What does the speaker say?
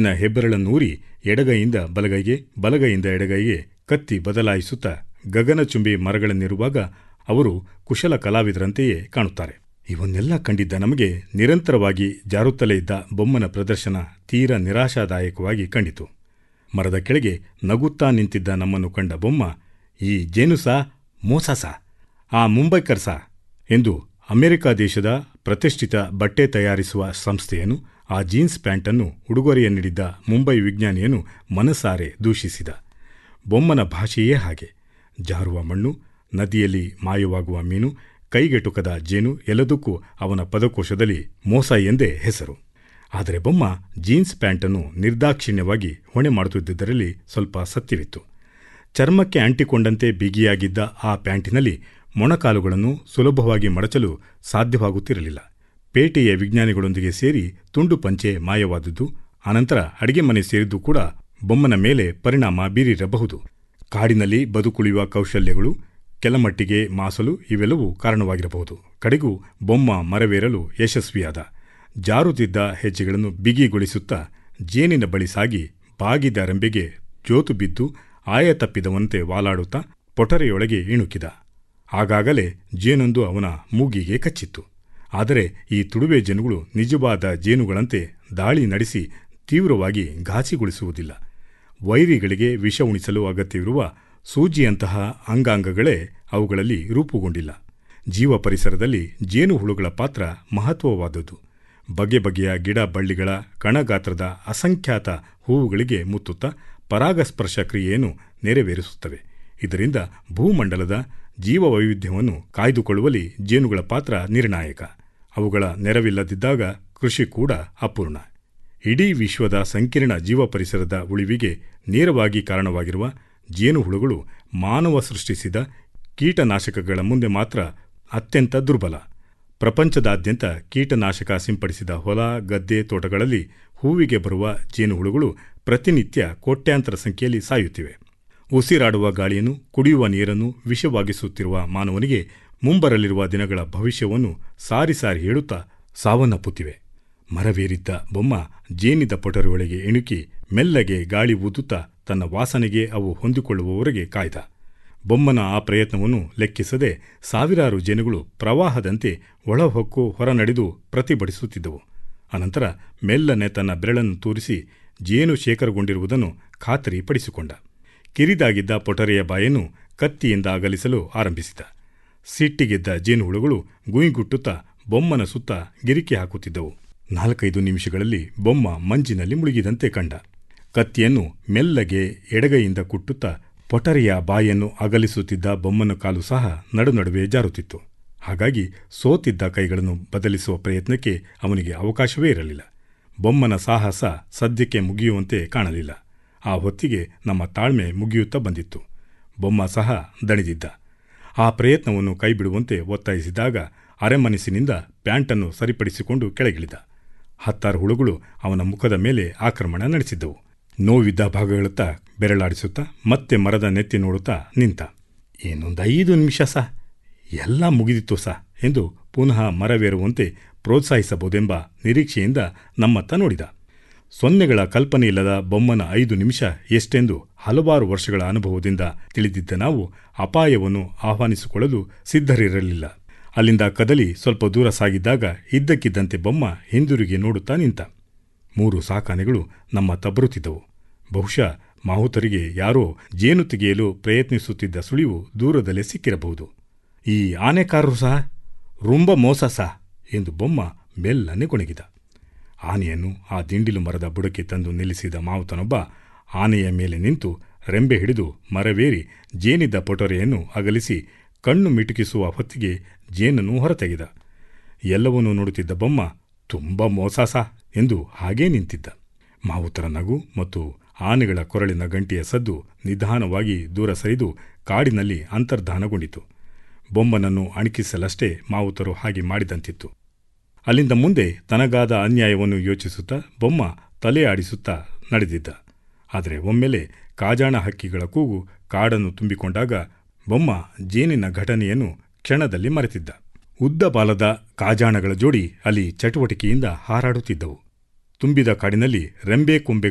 ಕತ್ತಿನ ಹೆಬ್ಬೆರಳನ್ನೂರಿ ಎಡಗೈಯಿಂದ ಬಲಗೈಗೆ ಬಲಗೈಯಿಂದ ಎಡಗೈಗೆ ಕತ್ತಿ ಬದಲಾಯಿಸುತ್ತಾ ಗಗನಚುಂಬಿ ಮರಗಳನ್ನಿರುವಾಗ ಅವರು ಕುಶಲ ಕಲಾವಿದರಂತೆಯೇ ಕಾಣುತ್ತಾರೆ ಇವನ್ನೆಲ್ಲ ಕಂಡಿದ್ದ ನಮಗೆ ನಿರಂತರವಾಗಿ ಜಾರುತ್ತಲೇ ಇದ್ದ ಬೊಮ್ಮನ ಪ್ರದರ್ಶನ ತೀರ ನಿರಾಶಾದಾಯಕವಾಗಿ ಕಂಡಿತು ಮರದ ಕೆಳಗೆ ನಗುತ್ತಾ ನಿಂತಿದ್ದ ನಮ್ಮನ್ನು ಕಂಡ ಬೊಮ್ಮ ಈ ಜೇನುಸ ಮೋಸಸ ಆ ಮುಂಬೈಕರ್ಸ ಎಂದು ಅಮೆರಿಕ ದೇಶದ ಪ್ರತಿಷ್ಠಿತ ಬಟ್ಟೆ ತಯಾರಿಸುವ ಸಂಸ್ಥೆಯನ್ನು ಆ ಜೀನ್ಸ್ ಪ್ಯಾಂಟನ್ನು ಉಡುಗೊರೆಯ ನೀಡಿದ್ದ ಮುಂಬೈ ವಿಜ್ಞಾನಿಯನ್ನು ಮನಸಾರೆ ದೂಷಿಸಿದ ಬೊಮ್ಮನ ಭಾಷೆಯೇ ಹಾಗೆ ಜಾರುವ ಮಣ್ಣು ನದಿಯಲ್ಲಿ ಮಾಯವಾಗುವ ಮೀನು ಕೈಗೆಟುಕದ ಜೇನು ಎಲ್ಲದಕ್ಕೂ ಅವನ ಪದಕೋಶದಲ್ಲಿ ಮೋಸ ಎಂದೇ ಹೆಸರು ಆದರೆ ಬೊಮ್ಮ ಜೀನ್ಸ್ ಪ್ಯಾಂಟನ್ನು ನಿರ್ದಾಕ್ಷಿಣ್ಯವಾಗಿ ಹೊಣೆ ಮಾಡುತ್ತಿದ್ದುದರಲ್ಲಿ ಸ್ವಲ್ಪ ಸತ್ಯವಿತ್ತು ಚರ್ಮಕ್ಕೆ ಅಂಟಿಕೊಂಡಂತೆ ಬಿಗಿಯಾಗಿದ್ದ ಆ ಪ್ಯಾಂಟಿನಲ್ಲಿ ಮೊಣಕಾಲುಗಳನ್ನು ಸುಲಭವಾಗಿ ಮಡಚಲು ಸಾಧ್ಯವಾಗುತ್ತಿರಲಿಲ್ಲ ಪೇಟೆಯ ವಿಜ್ಞಾನಿಗಳೊಂದಿಗೆ ಸೇರಿ ತುಂಡು ಪಂಚೆ ಮಾಯವಾದುದು ಅನಂತರ ಅಡಿಗೆ ಮನೆ ಸೇರಿದ್ದು ಕೂಡ ಬೊಮ್ಮನ ಮೇಲೆ ಪರಿಣಾಮ ಬೀರಿರಬಹುದು ಕಾಡಿನಲ್ಲಿ ಬದುಕುಳಿಯುವ ಕೌಶಲ್ಯಗಳು ಕೆಲಮಟ್ಟಿಗೆ ಮಾಸಲು ಇವೆಲ್ಲವೂ ಕಾರಣವಾಗಿರಬಹುದು ಕಡೆಗೂ ಬೊಮ್ಮ ಮರವೇರಲು ಯಶಸ್ವಿಯಾದ ಜಾರುತ್ತಿದ್ದ ಹೆಜ್ಜೆಗಳನ್ನು ಬಿಗಿಗೊಳಿಸುತ್ತಾ ಜೇನಿನ ಬಳಿ ಸಾಗಿ ಬಾಗಿದ ರೆಂಬೆಗೆ ಜೋತು ಬಿದ್ದು ಆಯ ತಪ್ಪಿದವಂತೆ ವಾಲಾಡುತ್ತಾ ಪೊಟರೆಯೊಳಗೆ ಇಣುಕಿದ ಆಗಾಗಲೇ ಜೇನೊಂದು ಅವನ ಮೂಗಿಗೆ ಕಚ್ಚಿತ್ತು ಆದರೆ ಈ ತುಡುವೆ ಜೇನುಗಳು ನಿಜವಾದ ಜೇನುಗಳಂತೆ ದಾಳಿ ನಡೆಸಿ ತೀವ್ರವಾಗಿ ಘಾಸಿಗೊಳಿಸುವುದಿಲ್ಲ ವೈರಿಗಳಿಗೆ ವಿಷ ಉಣಿಸಲು ಅಗತ್ಯವಿರುವ ಸೂಜಿಯಂತಹ ಅಂಗಾಂಗಗಳೇ ಅವುಗಳಲ್ಲಿ ರೂಪುಗೊಂಡಿಲ್ಲ ಜೀವ ಪರಿಸರದಲ್ಲಿ ಜೇನುಹುಳುಗಳ ಪಾತ್ರ ಮಹತ್ವವಾದದ್ದು ಬಗೆ ಬಗೆಯ ಗಿಡ ಬಳ್ಳಿಗಳ ಕಣಗಾತ್ರದ ಅಸಂಖ್ಯಾತ ಹೂವುಗಳಿಗೆ ಮುತ್ತುತ್ತಾ ಪರಾಗಸ್ಪರ್ಶ ಕ್ರಿಯೆಯನ್ನು ನೆರವೇರಿಸುತ್ತವೆ ಇದರಿಂದ ಭೂಮಂಡಲದ ಜೀವವೈವಿಧ್ಯವನ್ನು ಕಾಯ್ದುಕೊಳ್ಳುವಲ್ಲಿ ಜೇನುಗಳ ಪಾತ್ರ ನಿರ್ಣಾಯಕ ಅವುಗಳ ನೆರವಿಲ್ಲದಿದ್ದಾಗ ಕೃಷಿ ಕೂಡ ಅಪೂರ್ಣ ಇಡೀ ವಿಶ್ವದ ಸಂಕೀರ್ಣ ಜೀವ ಪರಿಸರದ ಉಳಿವಿಗೆ ನೇರವಾಗಿ ಕಾರಣವಾಗಿರುವ ಜೇನುಹುಳುಗಳು ಮಾನವ ಸೃಷ್ಟಿಸಿದ ಕೀಟನಾಶಕಗಳ ಮುಂದೆ ಮಾತ್ರ ಅತ್ಯಂತ ದುರ್ಬಲ ಪ್ರಪಂಚದಾದ್ಯಂತ ಕೀಟನಾಶಕ ಸಿಂಪಡಿಸಿದ ಹೊಲ ಗದ್ದೆ ತೋಟಗಳಲ್ಲಿ ಹೂವಿಗೆ ಬರುವ ಜೇನುಹುಳುಗಳು ಪ್ರತಿನಿತ್ಯ ಕೋಟ್ಯಾಂತರ ಸಂಖ್ಯೆಯಲ್ಲಿ ಸಾಯುತ್ತಿವೆ ಉಸಿರಾಡುವ ಗಾಳಿಯನ್ನು ಕುಡಿಯುವ ನೀರನ್ನು ವಿಷವಾಗಿಸುತ್ತಿರುವ ಮಾನವನಿಗೆ ಮುಂಬರಲಿರುವ ದಿನಗಳ ಭವಿಷ್ಯವನ್ನು ಸಾರಿ ಸಾರಿ ಹೇಳುತ್ತಾ ಸಾವನ್ನಪ್ಪುತ್ತಿವೆ ಮರವೇರಿದ್ದ ಬೊಮ್ಮ ಜೇನಿದ ಪೊಟರೆಯೊಳಗೆ ಇಣುಕಿ ಮೆಲ್ಲಗೆ ಗಾಳಿ ಊದುತ್ತಾ ತನ್ನ ವಾಸನೆಗೆ ಅವು ಹೊಂದಿಕೊಳ್ಳುವವರೆಗೆ ಕಾಯ್ದ ಬೊಮ್ಮನ ಆ ಪ್ರಯತ್ನವನ್ನು ಲೆಕ್ಕಿಸದೆ ಸಾವಿರಾರು ಜೇನುಗಳು ಪ್ರವಾಹದಂತೆ ಒಳಹೊಕ್ಕು ಹೊರನಡೆದು ಪ್ರತಿಭಟಿಸುತ್ತಿದ್ದವು ಅನಂತರ ಮೆಲ್ಲನೆ ತನ್ನ ಬೆರಳನ್ನು ತೂರಿಸಿ ಜೇನು ಶೇಖರಗೊಂಡಿರುವುದನ್ನು ಖಾತರಿಪಡಿಸಿಕೊಂಡ ಕಿರಿದಾಗಿದ್ದ ಪೊಟರೆಯ ಬಾಯನ್ನು ಕತ್ತಿಯಿಂದ ಅಗಲಿಸಲು ಆರಂಭಿಸಿದ ಸಿಟ್ಟಿಗೆದ್ದ ಜೇನುಹುಳುಗಳು ಗುಯಿಗುಟ್ಟುತ್ತಾ ಬೊಮ್ಮನ ಸುತ್ತ ಗಿರಿಕೆ ಹಾಕುತ್ತಿದ್ದವು ನಾಲ್ಕೈದು ನಿಮಿಷಗಳಲ್ಲಿ ಬೊಮ್ಮ ಮಂಜಿನಲ್ಲಿ ಮುಳುಗಿದಂತೆ ಕಂಡ ಕತ್ತಿಯನ್ನು ಮೆಲ್ಲಗೆ ಎಡಗೈಯಿಂದ ಕುಟ್ಟುತ್ತಾ ಪೊಟರೆಯ ಬಾಯನ್ನು ಅಗಲಿಸುತ್ತಿದ್ದ ಬೊಮ್ಮನ ಕಾಲು ಸಹ ನಡುನಡುವೆ ಜಾರುತ್ತಿತ್ತು ಹಾಗಾಗಿ ಸೋತಿದ್ದ ಕೈಗಳನ್ನು ಬದಲಿಸುವ ಪ್ರಯತ್ನಕ್ಕೆ ಅವನಿಗೆ ಅವಕಾಶವೇ ಇರಲಿಲ್ಲ ಬೊಮ್ಮನ ಸಾಹಸ ಸದ್ಯಕ್ಕೆ ಮುಗಿಯುವಂತೆ ಕಾಣಲಿಲ್ಲ ಆ ಹೊತ್ತಿಗೆ ನಮ್ಮ ತಾಳ್ಮೆ ಮುಗಿಯುತ್ತಾ ಬಂದಿತ್ತು ಬೊಮ್ಮ ಸಹ ದಣಿದಿದ್ದ ಆ ಪ್ರಯತ್ನವನ್ನು ಕೈಬಿಡುವಂತೆ ಒತ್ತಾಯಿಸಿದಾಗ ಅರೆಮನಸ್ಸಿನಿಂದ ಪ್ಯಾಂಟನ್ನು ಸರಿಪಡಿಸಿಕೊಂಡು ಕೆಳಗಿಳಿದ ಹತ್ತಾರು ಹುಳುಗಳು ಅವನ ಮುಖದ ಮೇಲೆ ಆಕ್ರಮಣ ನಡೆಸಿದ್ದವು ನೋವಿದ್ದ ಭಾಗಗಳತ್ತ ಬೆರಳಾಡಿಸುತ್ತಾ ಮತ್ತೆ ಮರದ ನೆತ್ತಿ ನೋಡುತ್ತಾ ನಿಂತ ಏನೊಂದು ಐದು ನಿಮಿಷ ಸ ಎಲ್ಲ ಮುಗಿದಿತ್ತು ಸ ಎಂದು ಪುನಃ ಮರವೇರುವಂತೆ ಪ್ರೋತ್ಸಾಹಿಸಬಹುದೆಂಬ ನಿರೀಕ್ಷೆಯಿಂದ ನಮ್ಮತ್ತ ನೋಡಿದ ಸೊನ್ನೆಗಳ ಕಲ್ಪನೆಯಿಲ್ಲದ ಬೊಮ್ಮನ ಐದು ನಿಮಿಷ ಎಷ್ಟೆಂದು ಹಲವಾರು ವರ್ಷಗಳ ಅನುಭವದಿಂದ ತಿಳಿದಿದ್ದ ನಾವು ಅಪಾಯವನ್ನು ಆಹ್ವಾನಿಸಿಕೊಳ್ಳಲು ಸಿದ್ಧರಿರಲಿಲ್ಲ ಅಲ್ಲಿಂದ ಕದಲಿ ಸ್ವಲ್ಪ ದೂರ ಸಾಗಿದ್ದಾಗ ಇದ್ದಕ್ಕಿದ್ದಂತೆ ಬೊಮ್ಮ ಹಿಂದಿರುಗಿ ನೋಡುತ್ತಾ ನಿಂತ ಮೂರು ಸಾಕಾನೆಗಳು ನಮ್ಮ ತಬ್ಬರುತ್ತಿದ್ದವು ಬಹುಶಃ ಮಾಹುತರಿಗೆ ಯಾರೋ ಜೇನು ತೆಗೆಯಲು ಪ್ರಯತ್ನಿಸುತ್ತಿದ್ದ ಸುಳಿವು ದೂರದಲ್ಲೇ ಸಿಕ್ಕಿರಬಹುದು ಈ ಆನೆಕಾರರು ಸಹ ರುಂಬ ಮೋಸ ಸಹ ಎಂದು ಬೊಮ್ಮ ಮೆಲ್ಲನೆ ಕೊಣಗಿದ ಆನೆಯನ್ನು ಆ ದಿಂಡಿಲು ಮರದ ಬುಡಕ್ಕೆ ತಂದು ನಿಲ್ಲಿಸಿದ ಮಾವುತನೊಬ್ಬ ಆನೆಯ ಮೇಲೆ ನಿಂತು ರೆಂಬೆ ಹಿಡಿದು ಮರವೇರಿ ಜೇನಿದ್ದ ಪೊಟರೆಯನ್ನು ಅಗಲಿಸಿ ಕಣ್ಣು ಮಿಟುಕಿಸುವ ಹೊತ್ತಿಗೆ ಜೇನನ್ನು ಹೊರತೆಗೆದ ಎಲ್ಲವನ್ನೂ ನೋಡುತ್ತಿದ್ದ ಬೊಮ್ಮ ತುಂಬ ಮೋಸಾಸ ಎಂದು ಹಾಗೇ ನಿಂತಿದ್ದ ಮಾವುತರ ನಗು ಮತ್ತು ಆನೆಗಳ ಕೊರಳಿನ ಗಂಟೆಯ ಸದ್ದು ನಿಧಾನವಾಗಿ ದೂರ ಸರಿದು ಕಾಡಿನಲ್ಲಿ ಅಂತರ್ಧಾನಗೊಂಡಿತು ಬೊಮ್ಮನನ್ನು ಅಣಕಿಸಲಷ್ಟೇ ಮಾವುತರು ಹಾಗೆ ಮಾಡಿದಂತಿತ್ತು ಅಲ್ಲಿಂದ ಮುಂದೆ ತನಗಾದ ಅನ್ಯಾಯವನ್ನು ಯೋಚಿಸುತ್ತಾ ಬೊಮ್ಮ ತಲೆ ಆಡಿಸುತ್ತಾ ನಡೆದಿದ್ದ ಆದರೆ ಒಮ್ಮೆಲೆ ಕಾಜಾಣ ಹಕ್ಕಿಗಳ ಕೂಗು ಕಾಡನ್ನು ತುಂಬಿಕೊಂಡಾಗ ಬೊಮ್ಮ ಜೇನಿನ ಘಟನೆಯನ್ನು ಕ್ಷಣದಲ್ಲಿ ಮರೆತಿದ್ದ ಉದ್ದ ಬಾಲದ ಕಾಜಾಣಗಳ ಜೋಡಿ ಅಲ್ಲಿ ಚಟುವಟಿಕೆಯಿಂದ ಹಾರಾಡುತ್ತಿದ್ದವು ತುಂಬಿದ ಕಾಡಿನಲ್ಲಿ ರೆಂಬೆ ಕೊಂಬೆ